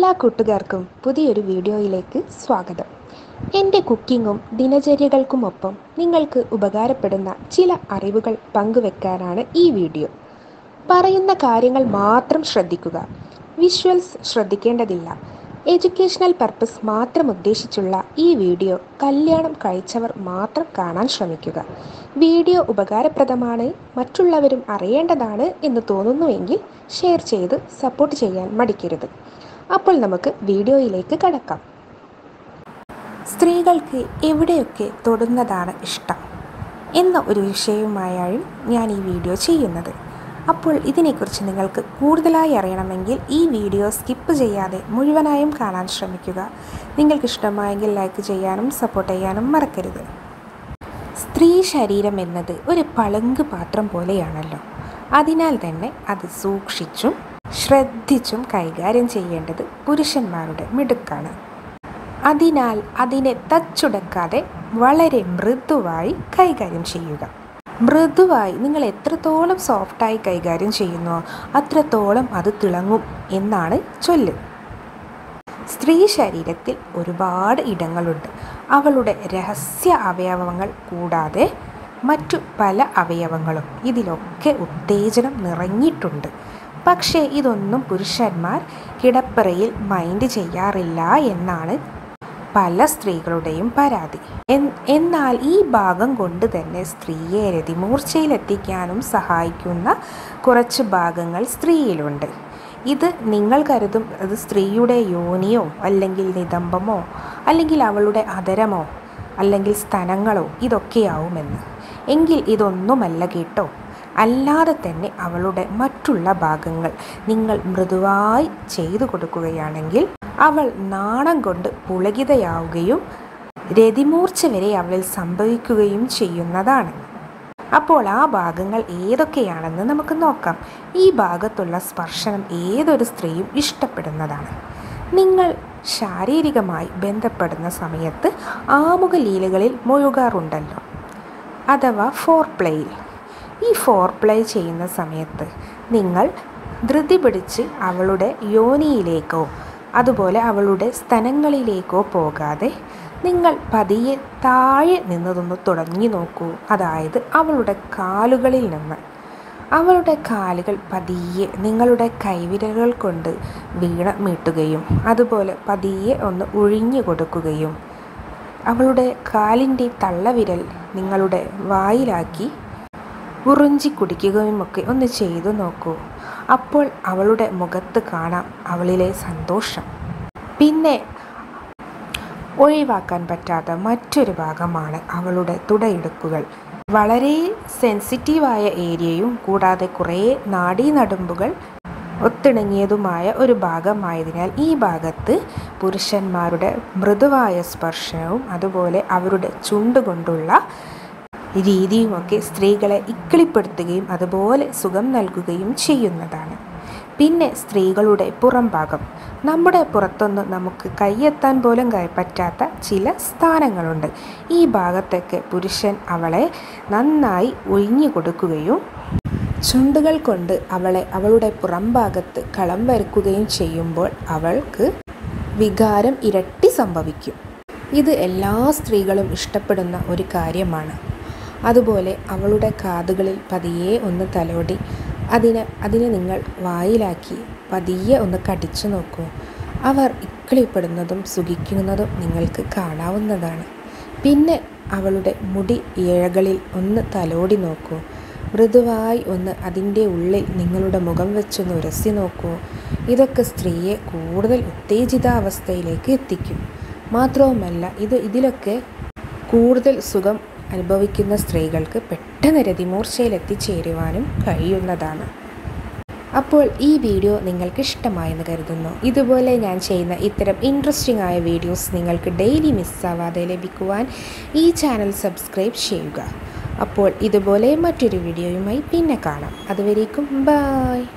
എല്ലാ കൂട്ടുകാർക്കും പുതിയൊരു വീഡിയോയിലേക്ക് സ്വാഗതം എൻ്റെ കുക്കിങ്ങും ദിനചര്യകൾക്കുമൊപ്പം നിങ്ങൾക്ക് ഉപകാരപ്പെടുന്ന ചില അറിവുകൾ പങ്കുവെക്കാനാണ് ഈ വീഡിയോ പറയുന്ന കാര്യങ്ങൾ മാത്രം ശ്രദ്ധിക്കുക വിഷ്വൽസ് ശ്രദ്ധിക്കേണ്ടതില്ല എഡ്യൂക്കേഷണൽ പർപ്പസ് മാത്രം ഉദ്ദേശിച്ചുള്ള ഈ വീഡിയോ കല്യാണം കഴിച്ചവർ മാത്രം കാണാൻ ശ്രമിക്കുക വീഡിയോ ഉപകാരപ്രദമാണ് മറ്റുള്ളവരും അറിയേണ്ടതാണ് എന്ന് തോന്നുന്നുവെങ്കിൽ ഷെയർ ചെയ്ത് സപ്പോർട്ട് ചെയ്യാൻ മടിക്കരുത് അപ്പോൾ നമുക്ക് വീഡിയോയിലേക്ക് കടക്കാം സ്ത്രീകൾക്ക് എവിടെയൊക്കെ തൊടുന്നതാണ് ഇഷ്ടം എന്ന ഒരു വിഷയവുമായാണ് ഞാൻ ഈ വീഡിയോ ചെയ്യുന്നത് അപ്പോൾ ഇതിനെക്കുറിച്ച് നിങ്ങൾക്ക് കൂടുതലായി അറിയണമെങ്കിൽ ഈ വീഡിയോ സ്കിപ്പ് ചെയ്യാതെ മുഴുവനായും കാണാൻ ശ്രമിക്കുക നിങ്ങൾക്ക് ഇഷ്ടമായെങ്കിൽ ലൈക്ക് ചെയ്യാനും സപ്പോർട്ട് ചെയ്യാനും മറക്കരുത് സ്ത്രീ ശരീരം എന്നത് ഒരു പളുങ്ക് പാത്രം പോലെയാണല്ലോ അതിനാൽ തന്നെ അത് സൂക്ഷിച്ചും ശ്രദ്ധിച്ചും കൈകാര്യം ചെയ്യേണ്ടത് പുരുഷന്മാരുടെ മിടുക്കാണ് അതിനാൽ അതിനെ തച്ചുടക്കാതെ വളരെ മൃദുവായി കൈകാര്യം ചെയ്യുക മൃദുവായി നിങ്ങൾ എത്രത്തോളം സോഫ്റ്റായി കൈകാര്യം ചെയ്യുന്നുവോ അത്രത്തോളം അത് തിളങ്ങും എന്നാണ് ചൊല്ല് സ്ത്രീ ശരീരത്തിൽ ഒരുപാട് ഇടങ്ങളുണ്ട് അവളുടെ രഹസ്യ അവയവങ്ങൾ കൂടാതെ മറ്റു പല അവയവങ്ങളും ഇതിലൊക്കെ ഉത്തേജനം നിറഞ്ഞിട്ടുണ്ട് പക്ഷേ ഇതൊന്നും പുരുഷന്മാർ കിടപ്പറയിൽ മൈൻഡ് ചെയ്യാറില്ല എന്നാണ് പല സ്ത്രീകളുടെയും പരാതി എന്നാൽ ഈ ഭാഗം കൊണ്ട് തന്നെ സ്ത്രീയെ രതിമൂർച്ചയിലെത്തിക്കാനും സഹായിക്കുന്ന കുറച്ച് ഭാഗങ്ങൾ സ്ത്രീയിലുണ്ട് ഇത് നിങ്ങൾ കരുതും അത് സ്ത്രീയുടെ യോനിയോ അല്ലെങ്കിൽ നിതംബമോ അല്ലെങ്കിൽ അവളുടെ അതരമോ അല്ലെങ്കിൽ സ്തനങ്ങളോ ഇതൊക്കെയാവുമെന്ന് എങ്കിൽ ഇതൊന്നുമല്ല കേട്ടോ അല്ലാതെ തന്നെ അവളുടെ മറ്റുള്ള ഭാഗങ്ങൾ നിങ്ങൾ മൃദുവായി ചെയ്തു കൊടുക്കുകയാണെങ്കിൽ അവൾ നാണം കൊണ്ട് പുളകിതയാവുകയും രതിമൂർച്ച വരെ അവളിൽ സംഭവിക്കുകയും ചെയ്യുന്നതാണ് അപ്പോൾ ആ ഭാഗങ്ങൾ ഏതൊക്കെയാണെന്ന് നമുക്ക് നോക്കാം ഈ ഭാഗത്തുള്ള സ്പർശനം ഏതൊരു സ്ത്രീയും ഇഷ്ടപ്പെടുന്നതാണ് നിങ്ങൾ ശാരീരികമായി ബന്ധപ്പെടുന്ന സമയത്ത് ആമുഖ ലീലകളിൽ മുഴുകാറുണ്ടല്ലോ അഥവാ ഫോർ പ്ലേയിൽ ഈ ഫോർ പ്ലേ ചെയ്യുന്ന സമയത്ത് നിങ്ങൾ ധൃതി പിടിച്ച് അവളുടെ യോനിയിലേക്കോ അതുപോലെ അവളുടെ സ്തനങ്ങളിലേക്കോ പോകാതെ നിങ്ങൾ പതിയെ താഴെ നിന്നതൊന്ന് തുടങ്ങി നോക്കൂ അതായത് അവളുടെ കാലുകളിൽ നിന്ന് അവളുടെ കാലുകൾ പതിയെ നിങ്ങളുടെ കൈവിരലുകൾ കൊണ്ട് വീണ മീട്ടുകയും അതുപോലെ പതിയെ ഒന്ന് ഒഴിഞ്ഞു കൊടുക്കുകയും അവളുടെ കാലിൻ്റെ തള്ളവിരൽ നിങ്ങളുടെ വായിലാക്കി ഉറിഞ്ചി കുടിക്കുകയുമൊക്കെ ഒന്ന് ചെയ്തു നോക്കൂ അപ്പോൾ അവളുടെ മുഖത്ത് കാണാം അവളിലെ സന്തോഷം പിന്നെ ഒഴിവാക്കാൻ പറ്റാത്ത മറ്റൊരു ഭാഗമാണ് അവളുടെ തുടയിടുക്കുകൾ വളരെ സെൻസിറ്റീവായ ഏരിയയും കൂടാതെ കുറേ നാഡീനടുമ്പുകൾ ഒത്തിണങ്ങിയതുമായ ഒരു ഭാഗമായതിനാൽ ഈ ഭാഗത്ത് പുരുഷന്മാരുടെ മൃദുവായ സ്പർശനവും അതുപോലെ അവരുടെ ചുണ്ടുകൊണ്ടുള്ള രീതിയുമൊക്കെ സ്ത്രീകളെ ഇക്കിളിപ്പെടുത്തുകയും അതുപോലെ സുഖം നൽകുകയും ചെയ്യുന്നതാണ് പിന്നെ സ്ത്രീകളുടെ പുറം ഭാഗം നമ്മുടെ പുറത്തൊന്നും നമുക്ക് കൈയെത്താൻ പോലും പറ്റാത്ത ചില സ്ഥാനങ്ങളുണ്ട് ഈ ഭാഗത്തൊക്കെ പുരുഷൻ അവളെ നന്നായി ഒഴിഞ്ഞു കൊടുക്കുകയും ചുണ്ടുകൾ കൊണ്ട് അവളെ അവളുടെ പുറം ഭാഗത്ത് കളം വരക്കുകയും ചെയ്യുമ്പോൾ അവൾക്ക് വികാരം ഇരട്ടി സംഭവിക്കും ഇത് എല്ലാ സ്ത്രീകളും ഇഷ്ടപ്പെടുന്ന ഒരു കാര്യമാണ് അതുപോലെ അവളുടെ കാതുകളിൽ പതിയെ ഒന്ന് തലോടി അതിനെ അതിനെ നിങ്ങൾ വായിലാക്കി പതിയെ ഒന്ന് കടിച്ചു നോക്കൂ അവർ ഇക്കിളിപ്പെടുന്നതും സുഖിക്കുന്നതും നിങ്ങൾക്ക് കാണാവുന്നതാണ് പിന്നെ അവളുടെ മുടി ഇഴകളിൽ ഒന്ന് തലോടി നോക്കൂ മൃദുവായി ഒന്ന് അതിൻ്റെ ഉള്ളിൽ നിങ്ങളുടെ മുഖം വെച്ചൊന്ന് ഉരസി നോക്കൂ ഇതൊക്കെ സ്ത്രീയെ കൂടുതൽ ഉത്തേജിതാവസ്ഥയിലേക്ക് എത്തിക്കും മാത്രവുമല്ല ഇത് ഇതിലൊക്കെ കൂടുതൽ സുഖം അനുഭവിക്കുന്ന സ്ത്രീകൾക്ക് പെട്ടെന്ന് രതിമൂർച്ചയിൽ എത്തിച്ചേരുവാനും കഴിയുന്നതാണ് അപ്പോൾ ഈ വീഡിയോ നിങ്ങൾക്ക് ഇഷ്ടമായെന്ന് കരുതുന്നു ഇതുപോലെ ഞാൻ ചെയ്യുന്ന ഇത്തരം ഇൻട്രസ്റ്റിംഗ് ആയ വീഡിയോസ് നിങ്ങൾക്ക് ഡെയിലി മിസ്സാവാതെ ലഭിക്കുവാൻ ഈ ചാനൽ സബ്സ്ക്രൈബ് ചെയ്യുക അപ്പോൾ ഇതുപോലെ മറ്റൊരു വീഡിയോയുമായി പിന്നെ കാണാം അതുവരേക്കും ബായ്